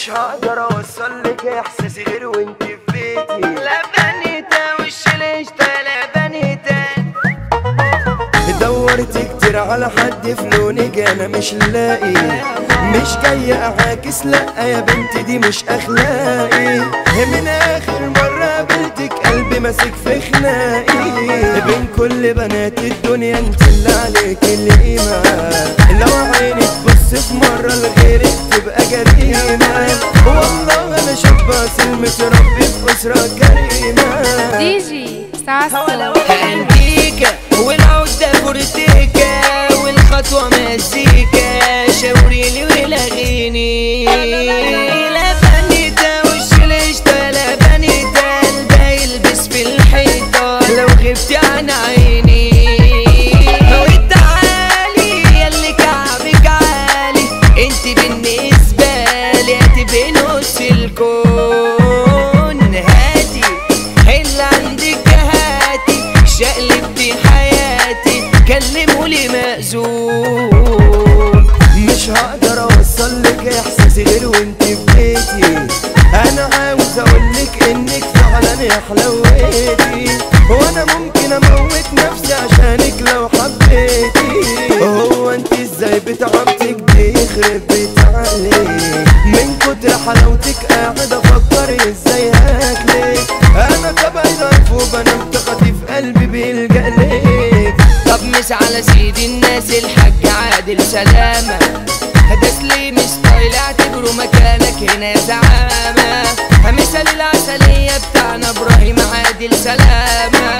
مش هقدر اوصل لك احساسي غير وانت في بيتي لا بنيتا وش ليشتا لا بنيتا دورت كتير على حد في لونك انا مش لاقي مش جاي اعاكس لا يا بنتي دي مش اخلاقي من اخر مرة قابلتك قلبي ماسك في خناقي بين كل بنات الدنيا انت اللي عليك القيمة لو عينك بص في مرة لغيرك تبقى جريمة والله انا شاب اصيل متربي في اسرة كريمة دي جي ساسو انتيكا والعودة بورتيكا والخطوة مزيكا شاوري لي ولغيني لا بنيتا وش ليشتا لا بنيتا الباقي يلبس في الحيطة لو غبتي عن عيني وتعالي ياللي كعبك عالي انت بالنسبة لي هتبقي نص الكون هاتي اللي عندك هاتي شقلبتي حياتي كلمولي مأذون مش هقدر اوصل لك احساسي غير وانت في بيتي انا عاوز اقولك انك فعلا يا حلوتي وانا ممكن اموت نفسي عشانك لو حبيتي هو انت ازاي بتعبتك دي يخرب بيت عليك من كتر حلاوتك قاعد افكر ازاي هاكلك انا طبعي ضعيف وبنام ثقتي في قلبي بيلجأ ليك طب مس على سيد الناس الحاج عادل سلامة تسليم ستايل اعتبره مكانك هنا يا زعامة مثال العسلية بتاعنا ابراهيم عادل سلامة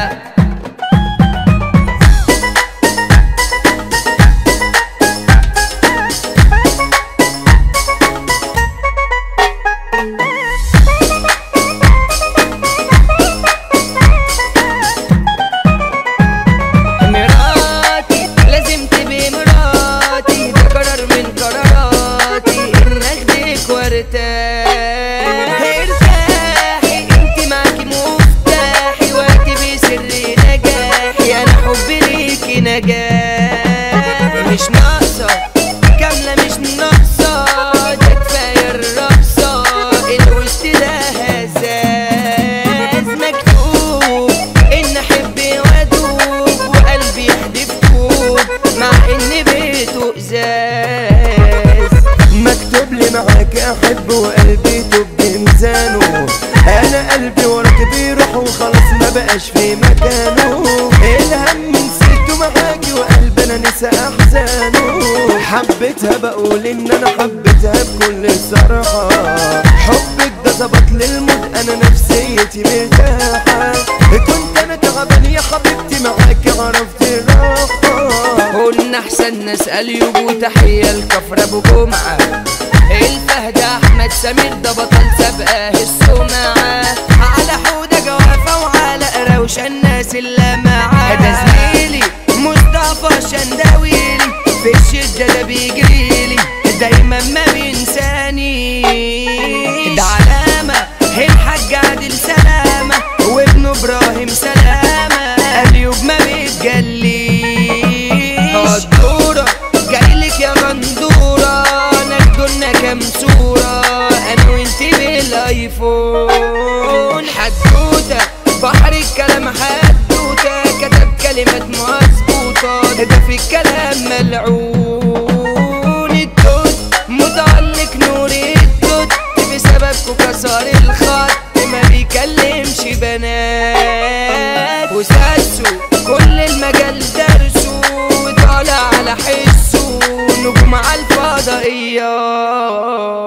مراتي لازم تبقي مراتي ده قرار من قراراتي ان اخدك وارتاح ارتاحي انت معاكي مفتاحي واكتبي سر نجاحي انا حبي ليكي نجاح مش ناقصه كامله مش ناقصه ده كفايه الرقصه الوسط ده هزاز مكتوب ان احب وادوب وقلبي يحدف كوب مع ان بيته ازاز مكتوب لي معاك احب وقلبي تبقى ميزانه انا قلبي وراك بيروح وخلاص ما بقاش في مكانه الهم نسيته معاكي وقلبي انا نسى احزانه حبيتها بقول ان انا حبيتها بكل صراحة حبك ده ظبط للمود انا نفسيتي مرتاحة كنت انا تعبان يا حبيبتي معاكي عرفت الراحة قلنا احسن نسأل يجو تحية الكفر ابو جمعة الفهد احمد سمير ده بطل سابقاه السمعة على حودة جوافة وعلى قراوشة الناس اللي معاه ده زميلي مصطفى شنداويلي في الشدة ده بيجريلي دايما ما بينساني ده علامة الحاج عادل سلامة وابنه ابراهيم سلامة اليوب ما بيتجلي قدورة جايلك يا غندورة ناخدولنا كام صورة انا وانتي بالايفون حدوتة بحر الكلام حدوتة كتب كلمات مظبوطة ده في الكلام ملعون التوت متعلق نور التوت بسببكوا كسر الخط ما بيكلمش بنات وساسو كل المجال درسه وطالع على حسه نجوم على الفضائيات